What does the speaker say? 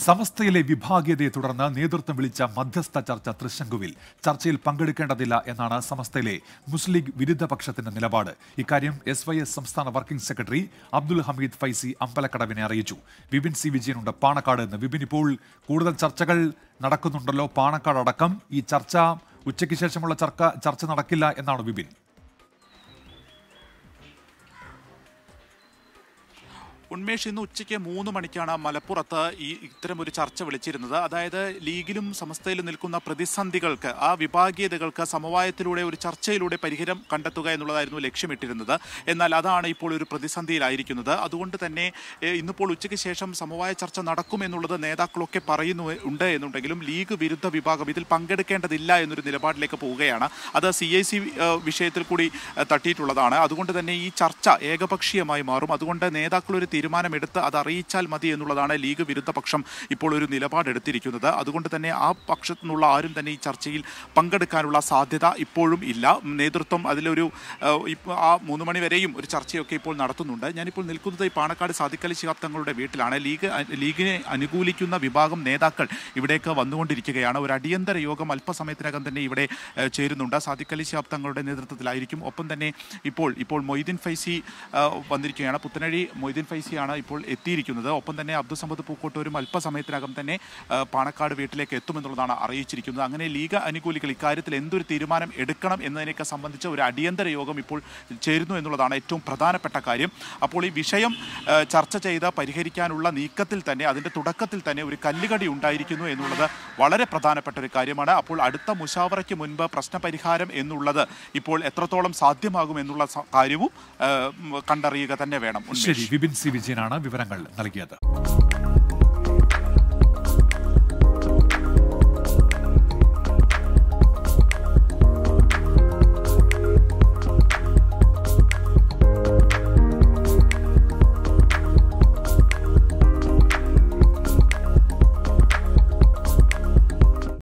സമസ്തയിലെ വിഭാഗീയതയെ തുടർന്ന് നേതൃത്വം വിളിച്ച മധ്യസ്ഥ ചർച്ച തൃശങ്കുവിൽ ചർച്ചയിൽ പങ്കെടുക്കേണ്ടതില്ല എന്നാണ് സമസ്തയിലെ മുസ്ലിം ലീഗ് വിരുദ്ധ പക്ഷത്തിന്റെ നിലപാട് ഇക്കാര്യം എസ് വൈ എസ് സംസ്ഥാന വർക്കിംഗ് സെക്രട്ടറി അബ്ദുൽ ഹമീദ് ഫൈസി അമ്പലക്കടവിനെ അറിയിച്ചു വിപിൻ സി വിജയനുണ്ട് പാണക്കാട് എന്ന് വിപിൻ ഇപ്പോൾ കൂടുതൽ ചർച്ചകൾ നടക്കുന്നുണ്ടല്ലോ പാണക്കാട് അടക്കം ഈ ചർച്ച ഉച്ചയ്ക്ക് ശേഷമുള്ള ചർച്ച ചർച്ച നടക്കില്ല എന്നാണ് വിപിൻ ഉന്മേഷ് ഇന്ന് ഉച്ചയ്ക്ക് മൂന്ന് മണിക്കാണ് മലപ്പുറത്ത് ഈ ഇത്തരം ഒരു ചർച്ച വിളിച്ചിരുന്നത് അതായത് ലീഗിലും സമസ്തയിലും നിൽക്കുന്ന പ്രതിസന്ധികൾക്ക് ആ വിഭാഗീയതകൾക്ക് സമവായത്തിലൂടെ ഒരു ചർച്ചയിലൂടെ പരിഹാരം കണ്ടെത്തുക എന്നുള്ളതായിരുന്നു ലക്ഷ്യമിട്ടിരുന്നത് എന്നാൽ അതാണ് ഇപ്പോൾ ഒരു പ്രതിസന്ധിയിലായിരിക്കുന്നത് അതുകൊണ്ട് തന്നെ ഏ, ഇന്നിപ്പോൾ ഉച്ചയ്ക്ക് ശേഷം സമവായ ചർച്ച നടക്കുമെന്നുള്ളത് നേതാക്കളൊക്കെ പറയുന്നു ഉണ്ട് എന്നുണ്ടെങ്കിലും ലീഗ് വിരുദ്ധ വിഭാഗം ഇതിൽ പങ്കെടുക്കേണ്ടതില്ല എന്നൊരു നിലപാടിലേക്ക് പോവുകയാണ് അത് സി ഐ സി വിഷയത്തിൽ കൂടി ഏ, തട്ടിയിട്ടുള്ളതാണ് അതുകൊണ്ട് തന്നെ ഈ ചർച്ച ഏകപക്ഷീയമായി മാറും അതുകൊണ്ട് നേതാക്കൾ ഒരു തീരുമാനമെടുത്ത് അത് അറിയിച്ചാൽ മതി എന്നുള്ളതാണ് ലീഗ് വിരുദ്ധ പക്ഷം ഇപ്പോൾ ഒരു നിലപാടെടുത്തിരിക്കുന്നത് അതുകൊണ്ട് തന്നെ ആ പക്ഷത്തു നിന്നുള്ള ആരും തന്നെ ഈ ചർച്ചയിൽ പങ്കെടുക്കാനുള്ള സാധ്യത ഇപ്പോഴും ഇല്ല നേതൃത്വം അതിലൊരു ഏഹ്, ഇപ്പ- ആ മൂന്ന് മണി വരെയും ഒരു ചർച്ചയൊക്കെ ഇപ്പോൾ നടത്തുന്നുണ്ട് ഞാനിപ്പോൾ നിൽക്കുന്നത് ഈ പാണക്കാട് സാദിഖലി ശിഹാബ് തങ്ങളുടെ വീട്ടിലാണ് ലീഗ് ലീഗിനെ അനുകൂലിക്കുന്ന വിഭാഗം നേതാക്കൾ ഇവിടേക്ക് വന്നുകൊണ്ടിരിക്കുകയാണ് ഒരു അടിയന്തര യോഗം അല്പസമയത്തിനകം തന്നെ ഇവിടെ ഏഹ്, ചേരുന്നുണ്ട് സാദിഖലി ശിഹാബ് തങ്ങളുടെ നേതൃത്വത്തിലായിരിക്കും ഒപ്പം തന്നെ ഇപ്പോൾ ഇപ്പോൾ മൊയ്തീൻ ഫൈസി ഏഹ്, വന്നിരിക്കുകയാണ് പുത്തനഴി മൊയ്തീൻ ഫൈസിയാണ് ഇപ്പോൾ എത്തിയിരിക്കുന്നത് ഒപ്പം തന്നെ അബ്ദുൾ സമദ് പൂക്കോട്ടൂരും അല്പസമയത്തിനകം തന്നെ ഏഹ്, പാണക്കാട് വീട്ടിലേക്ക് എത്തുമെന്നുള്ളതാണ് അറിയിച്ചിരിക്കുന്നത് അങ്ങനെ ലീഗ് അനുകൂലികൾ ഇക്കാര്യത്തിൽ എന്തൊരു തീരുമാനം എടുക്കണം എന്നതിനെയൊക്കെ സംബന്ധിച്ച് ഒരു അടിയന്തര യോഗം ഇപ്പോൾ ചേരുന്നു എന്നുള്ളതാണ് ഏറ്റവും പ്രധാനപ്പെട്ട കാര്യം അപ്പോൾ ഈ വിഷയം ഏഹ്, ചർച്ച ചെയ്ത് പരിഹരിക്കാനുള്ള നീക്കത്തിൽ തന്നെ അതിൻ്റെ തുടക്കത്തിൽ തന്നെ ഒരു കല്ലുകടി ഉണ്ടായിരിക്കുന്നു എന്നുള്ളത് വളരെ പ്രധാനപ്പെട്ട ഒരു കാര്യമാണ് അപ്പോൾ അടുത്ത മുഷാവറയ്ക്ക് മുൻപ് പ്രശ്നപരിഹാരം എന്നുള്ളത് ഇപ്പോൾ എത്രത്തോളം സാധ്യമാകും എന്നുള്ള സ- കാര്യവും ഏഹ്, കണ്ടറിയുക തന്നെ വേണം ഉന്മേഷ്. ശരി വിപിൻ സി വിജയനാണ് വിവരങ്ങൾ നൽകിയത്